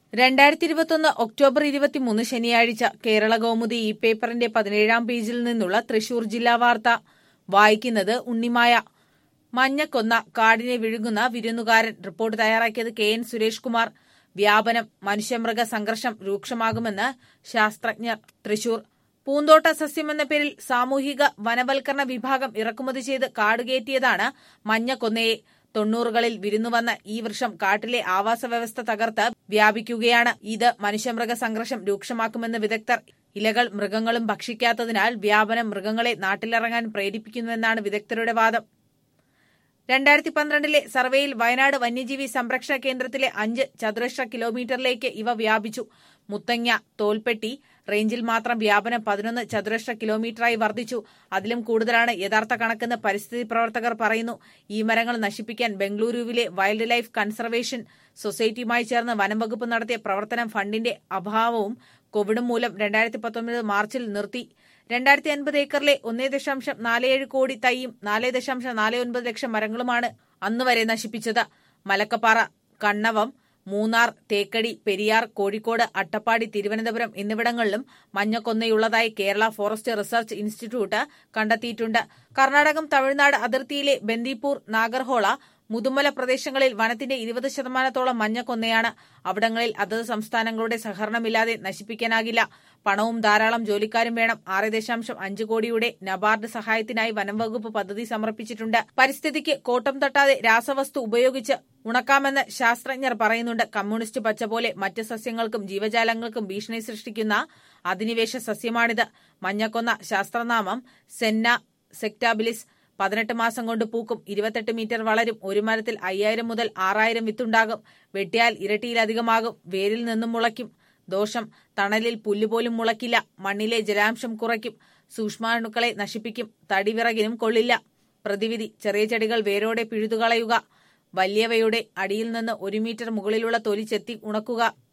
രണ്ടായിരത്തി ഇരുപത്തൊന്ന് ഒക്ടോബർ ഇരുപത്തിമൂന്ന് ശനിയാഴ്ച കേരള കൗമുദി ഇ പേപ്പറിന്റെ പതിനേഴാം പേജിൽ നിന്നുള്ള തൃശൂർ ജില്ലാ വാർത്ത വായിക്കുന്നത് ഉണ്ണിമായ മഞ്ഞക്കൊന്ന കാടിനെ വിഴുങ്ങുന്ന വിരുന്നുകാരൻ റിപ്പോർട്ട് തയ്യാറാക്കിയത് കെ എൻ സുരേഷ് കുമാർ വ്യാപനം മനുഷ്യമൃഗ സംഘർഷം രൂക്ഷമാകുമെന്ന് ശാസ്ത്രജ്ഞർ തൃശൂർ പൂന്തോട്ട സസ്യം എന്ന പേരിൽ സാമൂഹിക വനവൽക്കരണ വിഭാഗം ഇറക്കുമതി ചെയ്ത് കാടുകയറ്റിയതാണ് മഞ്ഞക്കൊന്നയെ തൊണ്ണൂറുകളിൽ വിരുന്നുവന്ന ഈ വൃക്ഷം കാട്ടിലെ ആവാസ വ്യവസ്ഥ തകർത്ത് വ്യാപിക്കുകയാണ് ഇത് മനുഷ്യമൃഗ സംഘർഷം രൂക്ഷമാക്കുമെന്ന് വിദഗ്ധർ ഇലകൾ മൃഗങ്ങളും ഭക്ഷിക്കാത്തതിനാൽ വ്യാപനം മൃഗങ്ങളെ നാട്ടിലിറങ്ങാൻ പ്രേരിപ്പിക്കുന്നുവെന്നാണ് വിദഗ്ധരുടെ വാദം രണ്ടായിരത്തി പന്ത്രണ്ടിലെ സർവേയിൽ വയനാട് വന്യജീവി സംരക്ഷണ കേന്ദ്രത്തിലെ അഞ്ച് ചതുരശ്ര കിലോമീറ്ററിലേക്ക് ഇവ വ്യാപിച്ചു മുത്തങ്ങ തോൽപ്പെട്ടി റേഞ്ചിൽ മാത്രം വ്യാപനം പതിനൊന്ന് ചതുരശ്ര കിലോമീറ്ററായി വർദ്ധിച്ചു അതിലും കൂടുതലാണ് യഥാർത്ഥ കണക്കെന്ന് പരിസ്ഥിതി പ്രവർത്തകർ പറയുന്നു ഈ മരങ്ങൾ നശിപ്പിക്കാൻ ബംഗളൂരുവിലെ വൈൽഡ് ലൈഫ് കൺസർവേഷൻ സൊസൈറ്റിയുമായി ചേർന്ന് വനംവകുപ്പ് നടത്തിയ പ്രവർത്തനം ഫണ്ടിന്റെ അഭാവവും കോവിഡും മൂലം രണ്ടായിരത്തി പത്തൊമ്പത് മാർച്ചിൽ നിർത്തി രണ്ടായിരത്തി അൻപത് ഏക്കറിലെ ഒന്നേ ദശാംശം നാലേഴ് കോടി തൈയും നാല് ദശാംശം നാല് ഒൻപത് ലക്ഷം മരങ്ങളുമാണ് അന്നുവരെ നശിപ്പിച്ചത് മലക്കപ്പാറ കണ്ണവം മൂന്നാർ തേക്കടി പെരിയാർ കോഴിക്കോട് അട്ടപ്പാടി തിരുവനന്തപുരം എന്നിവിടങ്ങളിലും മഞ്ഞക്കൊന്നയുള്ളതായി Kerala forest research institute Karnatakam കർണാടകം തമിഴ്നാട് അതിർത്തിയിലെ ബന്ദിപ്പൂർ നാഗർഹോള മുതുമല പ്രദേശങ്ങളിൽ വനത്തിന്റെ ഇരുപത് ശതമാനത്തോളം മഞ്ഞക്കൊന്നയാണ് അവിടങ്ങളിൽ അതത് സംസ്ഥാനങ്ങളുടെ സഹകരണമില്ലാതെ നശിപ്പിക്കാനാകില്ല പണവും ധാരാളം ജോലിക്കാരും വേണം ആറ് ദശാംശം അഞ്ച് കോടിയുടെ നബാർഡ് സഹായത്തിനായി വനം വകുപ്പ് പദ്ധതി സമർപ്പിച്ചിട്ടുണ്ട് പരിസ്ഥിതിക്ക് കോട്ടം തട്ടാതെ രാസവസ്തു ഉപയോഗിച്ച് ഉണക്കാമെന്ന് ശാസ്ത്രജ്ഞർ പറയുന്നുണ്ട് കമ്മ്യൂണിസ്റ്റ് പച്ച പോലെ മറ്റ് സസ്യങ്ങൾക്കും ജീവജാലങ്ങൾക്കും ഭീഷണി സൃഷ്ടിക്കുന്ന അധിനിവേശ സസ്യമാണിത് മഞ്ഞക്കൊന്ന ശാസ്ത്രനാമം സെന്ന സെക്ടാബിലിസ് പതിനെട്ട് മാസം കൊണ്ട് പൂക്കും ഇരുപത്തെട്ട് മീറ്റർ വളരും ഒരു മരത്തിൽ അയ്യായിരം മുതൽ ആറായിരം വിത്തുണ്ടാകും വെട്ടിയാൽ ഇരട്ടിയിലധികമാകും വേരിൽ നിന്നും മുളയ്ക്കും ദോഷം തണലിൽ പുല്ലുപോലും മുളയ്ക്കില്ല മണ്ണിലെ ജലാംശം കുറയ്ക്കും സൂക്ഷ്മാണുക്കളെ നശിപ്പിക്കും തടിവിറകിനും കൊള്ളില്ല പ്രതിവിധി ചെറിയ ചെടികൾ വേരോടെ പിഴുതുകളയുക വലിയവയുടെ അടിയിൽ നിന്ന് ഒരു മീറ്റർ മുകളിലുള്ള തൊലി ചെത്തി ഉണക്കുക